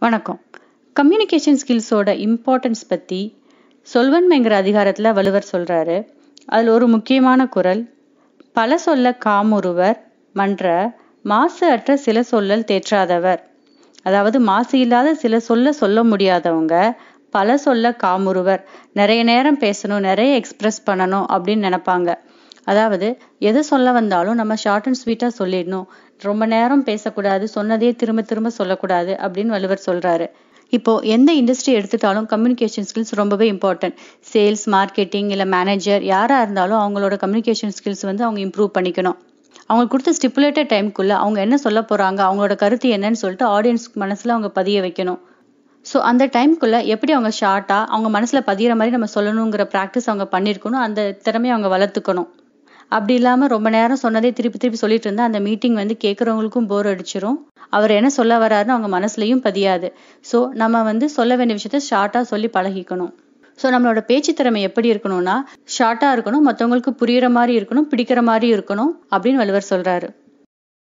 வணக்கம் communication ஸ்கில்ஸோட importance பற்றி சொல்வன்மைங்கிற அதிகாரத்தில் வள்ளுவர் சொல்கிறாரு அதில் ஒரு முக்கியமான குறள் பல சொல்ல காமுறுவர் மன்ற மாசு அற்ற சில சொல்லல் தேற்றாதவர் அதாவது மாசு இல்லாத சில சொல்ல சொல்ல முடியாதவங்க பல சொல்ல காமுறுவர் நிறைய நேரம் பேசணும் நிறைய எக்ஸ்பிரஸ் பண்ணணும் அப்படின்னு நினைப்பாங்க அதாவது எதை சொல்ல வந்தாலும் நம்ம ஷார்ட் அண்ட் ஸ்வீட்டாக சொல்லிடணும் ரொம்ப நேரம் பேசக்கூடாது சொன்னதே திரும்ப திரும்ப சொல்லக்கூடாது அப்படின்னு வள்ளுவர் சொல்றாரு இப்போ எந்த இண்டஸ்ட்ரி எடுத்துட்டாலும் கம்யூனிகேஷன் ஸ்கில்ஸ் ரொம்பவே இம்பார்ட்டன்ட் சேல்ஸ் மார்க்கெட்டிங் இல்லை மேனேஜர் யாராக இருந்தாலும் அவங்களோட கம்யூனிகேஷன் ஸ்கில்ஸ் வந்து அவங்க இம்ப்ரூவ் பண்ணிக்கணும் அவங்களுக்கு கொடுத்த ஸ்டிப்புலேட்டட் டைமுக்குள்ள அவங்க என்ன சொல்ல போறாங்க அவங்களோட கருத்து என்னன்னு சொல்லிட்டு ஆடியன்ஸ் மனசுல அவங்க பதிய வைக்கணும் ஸோ அந்த டைம்குள்ள எப்படி அவங்க ஷார்ட்டாக அவங்க மனசுல பதிகிற மாதிரி நம்ம சொல்லணுங்கிற ப்ராக்டிஸ் அவங்க பண்ணியிருக்கணும் அந்த திறமையை அவங்க வளர்த்துக்கணும் அப்படி இல்லாமல் ரொம்ப நேரம் சொன்னதே திருப்பி திருப்பி சொல்லிட்டு இருந்தா அந்த மீட்டிங் வந்து கேட்குறவங்களுக்கும் போர் அடிச்சிரும் அவர் என்ன சொல்ல வராருன்னு அவங்க மனசுலையும் பதியாது ஸோ நம்ம வந்து சொல்ல வேண்டிய விஷயத்த ஷார்ட்டாக சொல்லி பழகிக்கணும் ஸோ நம்மளோட பேச்சு திறமை எப்படி இருக்கணும்னா ஷார்ட்டாக இருக்கணும் மற்றவங்களுக்கு புரியுற மாதிரி இருக்கணும் பிடிக்கிற மாதிரி இருக்கணும் அப்படின்னு வள்ளுவர் சொல்றாரு